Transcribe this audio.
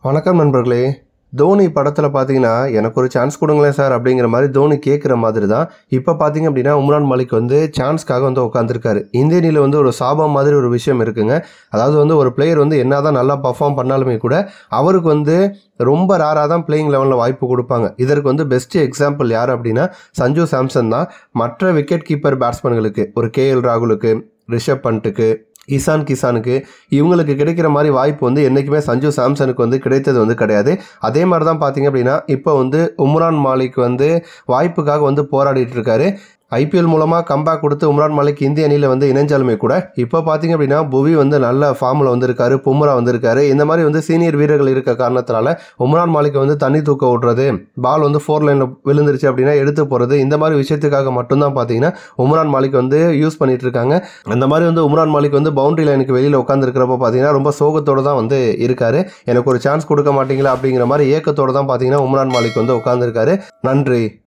வணக்கம் நண்பர்களே தோனி படத்தில் பார்த்தீங்கன்னா எனக்கு ஒரு சான்ஸ் கொடுங்களேன் சார் அப்படிங்கிற மாதிரி தோனி கேட்குற மாதிரி தான் இப்போ பார்த்தீங்க அப்படின்னா உம்ரான் மாலிக் வந்து சான்ஸ்க்காக வந்து உட்காந்துருக்காரு இந்திய அணியில் வந்து ஒரு சாபம் மாதிரி ஒரு விஷயம் இருக்குங்க அதாவது வந்து ஒரு பிளேயர் வந்து என்ன தான் நல்லா பர்ஃபார்ம் பண்ணாலுமே கூட அவருக்கு வந்து ரொம்ப ரேராக தான் பிளேயிங் லெவலில் வாய்ப்பு கொடுப்பாங்க இதற்கு வந்து பெஸ்ட் எக்ஸாம்பிள் யார் அப்படின்னா சஞ்சு சாம்சன் தான் மற்ற விக்கெட் கீப்பர் பேட்ஸ்மேன்களுக்கு ஒரு கேஎல் ராகுலுக்கு ரிஷப் பண்ட்டுக்கு இசான் கிசானுக்கு இவங்களுக்கு கிடைக்கிற மாதிரி வாய்ப்பு வந்து என்றைக்குமே சஞ்சு சாம்சனுக்கு வந்து கிடைத்தது வந்து கிடையாது அதே மாதிரி தான் பார்த்தீங்க அப்படின்னா இப்போ வந்து உம்ரான் மாலிக் வந்து வாய்ப்புக்காக வந்து போராடிட்டு இருக்காரு ஐபிஎல் மூலமாக கம்பேக் கொடுத்து உம்ரான் மாலிக் இந்திய அணியில் வந்து இணைஞ்சாலுமே கூட இப்போ பார்த்தீங்க அப்படின்னா புவி வந்து நல்ல ஃபார்மில் வந்திருக்காரு பும்ரா வந்திருக்காரு இந்த மாதிரி வந்து சீனியர் வீரர்கள் இருக்க காரணத்தினால உம்ரான் மாலிக்கை வந்து தண்ணி தூக்க விடுறது பால் வந்து ஃபோர் லைனில் விழுந்துருச்சு அப்படின்னா எடுத்து போகிறது இந்த மாதிரி விஷயத்துக்காக மட்டும்தான் பார்த்தீங்கன்னா உம்ரான் மாலிக் வந்து யூஸ் பண்ணிட்டு இருக்காங்க அந்த மாதிரி வந்து உம்ரான் மாலிக் வந்து பவுண்டரி லைனுக்கு வெளியில் உட்காந்துருக்கிறப்ப பார்த்தீங்கன்னா ரொம்ப சோகத்தோடு தான் வந்து இருக்காரு எனக்கு ஒரு சான்ஸ் கொடுக்க மாட்டீங்களா அப்படிங்கிற மாதிரி ஏக்கத்தோடு தான் பார்த்தீங்கன்னா உம்ரான் மாலிக் வந்து உட்காந்துருக்காரு நன்றி